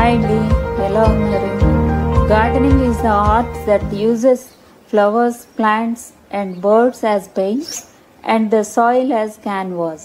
hi అండి ఎలా ఉన్నారు gardening is the art that uses flowers plants and birds as paint and the soil as canvas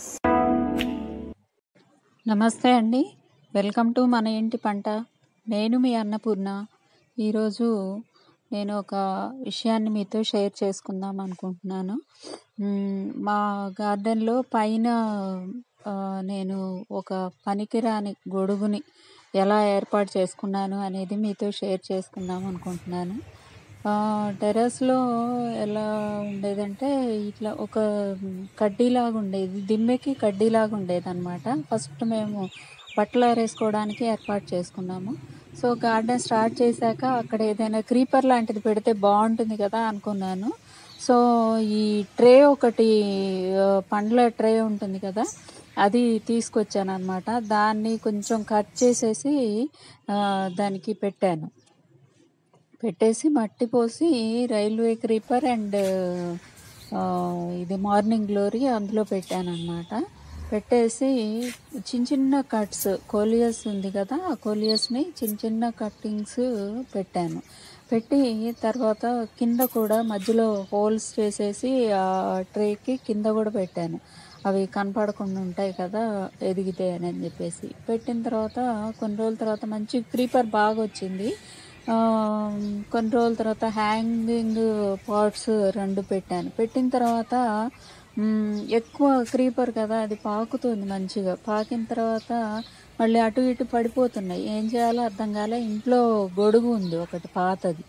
నమస్తే అండి welcome to మన ఇంటి పంట నేను మీ అన్నపూర్ణ ఈరోజు నేను ఒక విషయాన్ని మీతో షేర్ చేసుకుందాం అనుకుంటున్నాను మ్మ్, మా గార్డెన్లో పైన ఆ, నేను ఒక పనికిరాని గొడుగుని ఎలా ఏర్పాటు చేసుకున్నాను అనేది మీతో షేర్ చేసుకుందాం అనుకుంటున్నాను ఆ, టెర్రస్లో ఎలా ఉండేదంటే ఇట్లా ఒక కడ్డీలాగా ఉండేది దిమ్మెకి కడ్డీలాగా ఉండేది అనమాట ఫస్ట్ మేము బట్టలు ఆరేసుకోవడానికి ఏర్పాటు చేసుకున్నాము సో గార్డెన్ స్టార్ట్ చేశాక అక్కడ ఏదైనా క్రీపర్ లాంటిది పెడితే బాగుంటుంది కదా అనుకున్నాను సో ఈ ట్రే ఒకటి ఆ, పండ్ల ట్రే ఉంటుంది కదా అది తీసుకొచ్చాను అనమాట దాన్ని కొంచెం కట్ చేసేసి ఆ, దానికి పెట్టాను పెట్టేసి మట్టి పోసి రైల్వే క్రీపర్ అండ్ ఆ, ఇది మార్నింగ్ గ్లోరీ అందులో పెట్టాను అనమాట పెట్టేసి చిన్న చిన్న కట్స్ కోలియస్ ఉంది కదా ఆ కోలియస్ని చిన్న చిన్న కట్టింగ్స్ పెట్టాను పెట్టి తర్వాత కింద కూడా మధ్యలో హోల్స్ చేసేసి ఆ ట్రేకి కింద కూడా పెట్టాను అవి కనపడకుండా ఉంటాయి కదా ఎదిగితే అని చెప్పేసి పెట్టిన తర్వాత కొన్ని రోజుల తర్వాత మంచి క్రీపర్ బాగా వచ్చింది ఆ, కొన్ని రోజుల తర్వాత హ్యాంగింగ్ పాట్స్ రెండు పెట్టాను పెట్టిన తర్వాత మ్, ఎక్కువ క్రీపర్ కదా అది పాకుతుంది మంచిగా పాకిన తర్వాత మళ్ళీ అటు ఇటు పడిపోతున్నాయి ఏం చేయాలో అర్థం కాలే ఇంట్లో గొడుగు ఉంది ఒకటి పాతది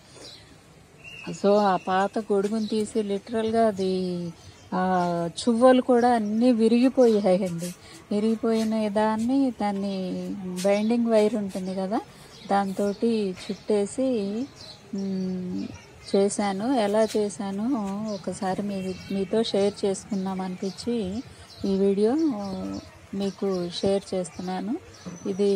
సో ఆ పాత గొడుగుని తీసి లిటరల్గా అది ఆ చువ్వలు కూడా అన్నీ విరిగిపోయాయండి విరిగిపోయిన దాన్ని దాన్ని బైండింగ్ వైర్ ఉంటుంది కదా దాంతో చుట్టేసి మ్, చేశాను ఎలా చేశానో ఒకసారి మీ మీతో షేర్ చేసుకుందాం అనిపించి ఈ వీడియో మీకు షేర్ చేస్తున్నాను ఇది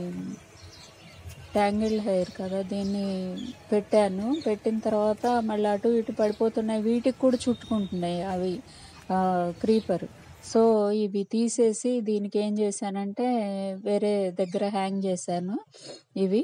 ట్యాంగిల్ హెయిర్ కదా దీన్ని పెట్టాను పెట్టిన తర్వాత మళ్ళీ అటు ఇటు పడిపోతున్నాయి వీటికి కూడా చుట్టుకుంటున్నాయి అవి క్రీపర్ సో ఇవి తీసేసి దీనికి ఏం చేశానంటే వేరే దగ్గర హ్యాంగ్ చేశాను ఇవి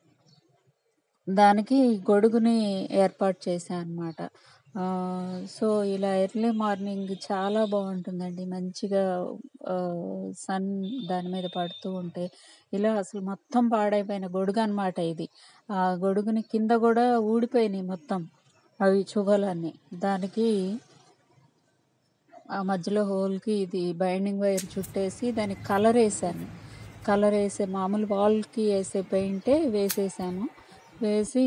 దానికి గొడుగుని ఏర్పాటు చేశాను అనమాట సో ఇలా ఎర్లీ మార్నింగ్ చాలా బాగుంటుందండి మంచిగా సన్ దాని మీద పడుతూ ఉంటే ఇలా అసలు మొత్తం పాడైపోయిన గొడుగు అనమాట ఇది ఆ గొడుగుని కింద కూడా ఊడిపోయినాయి మొత్తం అవి చువ్వలన్నీ దానికి ఆ మధ్యలో హోల్కి ఇది బైండింగ్ వైర్ చుట్టేసి దానికి కలర్ వేసాను కలర్ వేసే మామూలు వాల్కి వేసే పెయింటే వేసేసాను వేసి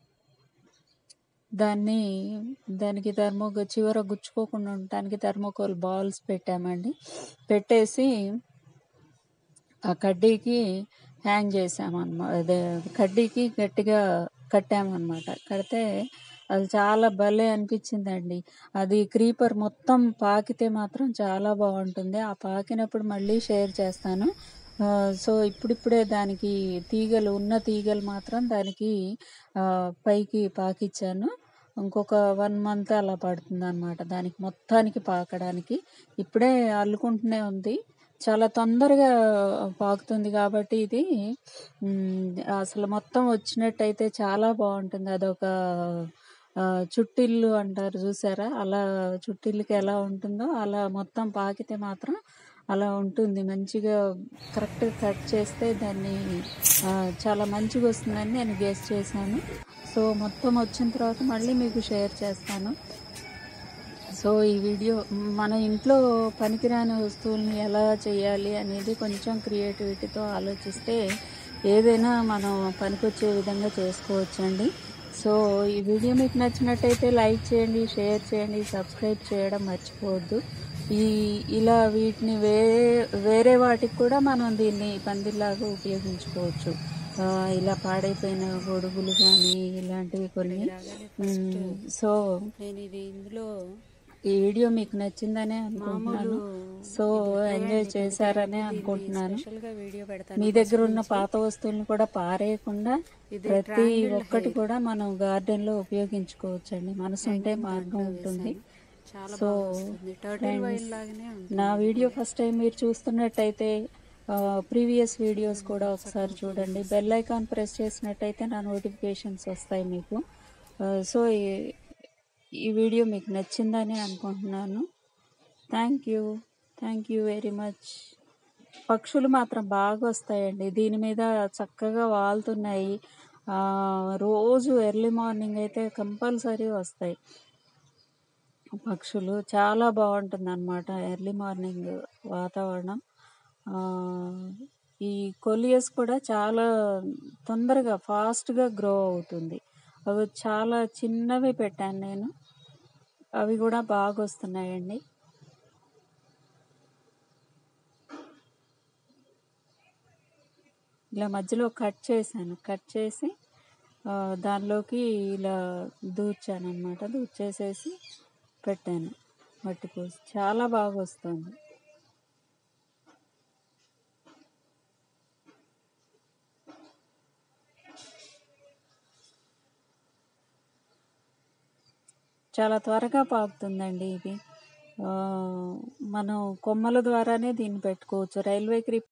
దాన్ని దానికి థర్మో చివర గుచ్చుకోకుండా ఉండటానికి థర్మోకోల్ బాల్స్ పెట్టామండి పెట్టేసి ఆ కడ్డీకి హ్యాంగ్ చేసామన్నమాట అదే కడ్డీకి గట్టిగా కట్టామన్నమాట కడితే అది చాలా భలే అనిపించిందండి అది క్రీపర్ మొత్తం పాకితే మాత్రం చాలా బాగుంటుంది ఆ పాకినప్పుడు మళ్ళీ షేర్ చేస్తాను ఆ, సో ఇప్పుడిప్పుడే దానికి తీగలు ఉన్న తీగలు మాత్రం దానికి ఆ, పైకి పాకిచ్చాను ఇంకొక వన్ మంత్ అలా పడుతుంది అనమాట దానికి మొత్తానికి పాకడానికి ఇప్పుడే అల్లుకుంటూనే ఉంది చాలా తొందరగా పాకుతుంది కాబట్టి ఇది మ్, అసలు మొత్తం వచ్చినట్టయితే చాలా బాగుంటుంది అదొక ఆ, చుట్టిల్లు అంటారు చూసారా అలా చుట్టిల్లుకి ఎలా ఉంటుందో అలా మొత్తం పాకితే మాత్రం అలా ఉంటుంది మంచిగా కరెక్ట్గా కట్ చేస్తే దాన్ని ఆ, చాలా మంచిగా వస్తుందని నేను గెస్ చేశాను సో మొత్తం వచ్చిన తర్వాత మళ్ళీ మీకు షేర్ చేస్తాను సో ఈ వీడియో మన ఇంట్లో పనికిరాని వస్తువుల్ని ఎలా చేయాలి అనేది కొంచెం క్రియేటివిటీతో ఆలోచిస్తే ఏదైనా మనం పనికొచ్చే విధంగా చేసుకోవచ్చండి సో ఈ వీడియో మీకు నచ్చినట్టయితే లైక్ చేయండి షేర్ చేయండి సబ్స్క్రైబ్ చేయడం మర్చిపోవద్దు ఈ ఇలా వీటిని వేరే వేరే వాటికి కూడా మనం దీన్ని పందిలాగా ఉపయోగించుకోవచ్చు ఆ, ఇలా పాడైపోయిన గొడుగులు కానీ ఇలాంటివి కొన్ని మ్, సో నేను ఇది ఇందులో ఈ వీడియో మీకు నచ్చిందనే అనుకుంటున్నాను సో ఎంజాయ్ చేశారనే అనుకుంటున్నాను స్పెషల్ గా వీడియో పెడతాను మీ దగ్గర ఉన్న పాత వస్తువులను కూడా పారేయకుండా ప్రతి ఒక్కటి కూడా మనం గార్డెన్ లో ఉపయోగించుకోవచ్చండి మనసు ఉంటే మార్గం ఉంటుంది చాలా సో బాగుంది టర్టిల్ వైల్ లాగానే ఉంది నా వీడియో ఫస్ట్ టైం మీరు చూస్తున్నట్టయితే ప్రీవియస్ వీడియోస్ కూడా ఒకసారి చూడండి బెల్ ఐకాన్ ప్రెస్ చేసినట్టయితే నా నోటిఫికేషన్స్ వస్తాయి మీకు సో ఈ వీడియో మీకు నచ్చిందని అనుకుంటున్నాను thank you thank you very much పక్షులు మాత్రం బాగా వస్తాయండి దీని మీద చక్కగా వాలుతున్నాయి ఆ, రోజు ఎర్లీ మార్నింగ్ అయితే కంపల్సరీ వస్తాయి పక్షులు చాలా బాగుంటుంది అనమాట ఎర్లీ మార్నింగ్ వాతావరణం ఆ, ఈ కొలియస్ కూడా చాలా తొందరగా ఫాస్ట్గా గ్రో అవుతుంది అవి చాలా చిన్నవి పెట్టాను నేను అవి కూడా బాగా వస్తున్నాయండి ఇలా మధ్యలో కట్ చేశాను కట్ చేసి ఆ, దానిలోకి ఇలా దూర్చాను అనమాట దూర్చేసేసి పెట్టాను మట్టి పోసి చాలా బాగా వస్తుంది చాలా త్వరగా పాకుతుందండి ఇది ఆ, మనం కొమ్మల ద్వారానే దీన్ని పెట్టుకోవచ్చు రైల్వే క్రీప్